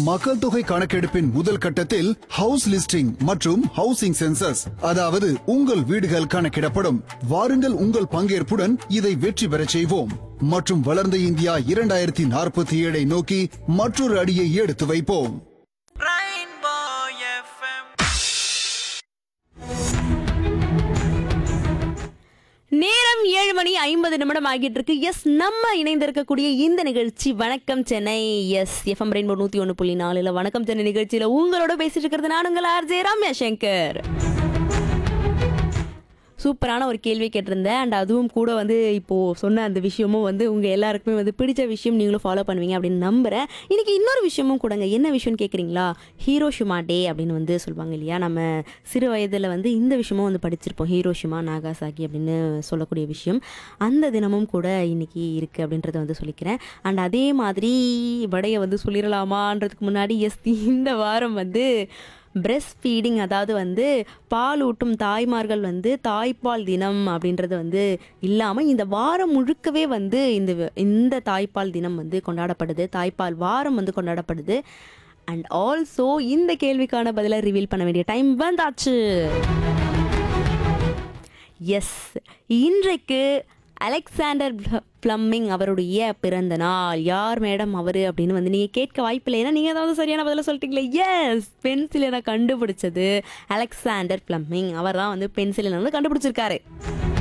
மக்கள் தொகை கணக்கெடுப்பின் முதல் கட்டத்தில் ஹவுஸ் லிஸ்டிங் மற்றும் ஹவுசிங் சென்சஸ் அதாவது உங்கள் வீடுகள் கணக்கிடப்படும் வாருங்கள் உங்கள் பங்கேற்புடன் இதை வெற்றி பெறச் செய்வோம் மற்றும் வளர்ந்த இந்தியா இரண்டாயிரத்தி நாற்பத்தி ஏழை நோக்கி மற்றொரு அடியை எடுத்து வைப்போம் Rainbow FM. நேரம் ஏழு மணி ஐம்பது நிமிடம் ஆகிட்டு இருக்கு எஸ் நம்ம இணைந்திருக்கக்கூடிய இந்த நிகழ்ச்சி வணக்கம் சென்னை எஸ் எஃப்எம் ரெயின்போ நூத்தி ஒன்று புள்ளி நாலுல வணக்கம் சென்னை நிகழ்ச்சியில உங்களோட பேசிட்டு இருக்கிறது நான் உங்கள் ஆர்ஜே ரம்யா சங்கர் சூப்பரான ஒரு கேள்வி கேட்டிருந்தேன் அண்ட் அதுவும் கூட வந்து இப்போ சொன்ன அந்த விஷயமும் வந்து உங்க எல்லாருக்குமே வந்து பிடிச்ச விஷயம் நீங்களும் ஃபாலோ பண்ணுவீங்க அப்படின்னு நம்புறேன் இன்னைக்கு இன்னொரு விஷயமும் கூடங்க என்ன விஷயம்னு கேட்குறீங்களா ஹீரோஷிமா டே அப்படின்னு வந்து சொல்லுவாங்க இல்லையா நம்ம சிறு வயதில் வந்து இந்த விஷயமும் வந்து படிச்சிருப்போம் ஹீரோஷிமா நாகாசாகி அப்படின்னு சொல்லக்கூடிய விஷயம் அந்த தினமும் கூட இன்னைக்கு இருக்கு அப்படின்றத வந்து சொல்லிக்கிறேன் அண்ட் அதே மாதிரி வடையை வந்து சொல்லிடலாமான்றதுக்கு முன்னாடி எஸ் இந்த வாரம் வந்து பிரெஸ்ட் ஃபீடிங் அதாவது வந்து பால் ஊட்டும் தாய்மார்கள் வந்து தாய்ப்பால் தினம் அப்படின்றது வந்து இல்லாமல் இந்த வாரம் முழுக்கவே வந்து இந்த இந்த தாய்ப்பால் தினம் வந்து கொண்டாடப்படுது தாய்ப்பால் வாரம் வந்து கொண்டாடப்படுது அண்ட் ஆல்சோ இந்த கேள்விக்கான பதிலை ரிவீல் பண்ண வேண்டிய டைம் வந்தாச்சு எஸ் இன்றைக்கு அலெக்சாண்டர் பிளம்மிங் அவருடைய பிறந்த நாள் யார் மேடம் அவர் அப்படின்னு வந்து நீங்கள் கேட்க வாய்ப்பில்லை ஏன்னா நீங்கள் ஏதாவது சரியான பதில சொல்லிட்டீங்களே எஸ் பென்சிலை கண்டுபிடிச்சது அலெக்சாண்டர் பிளம்மிங் அவர் தான் வந்து பென்சிலை வந்து கண்டுபிடிச்சிருக்காரு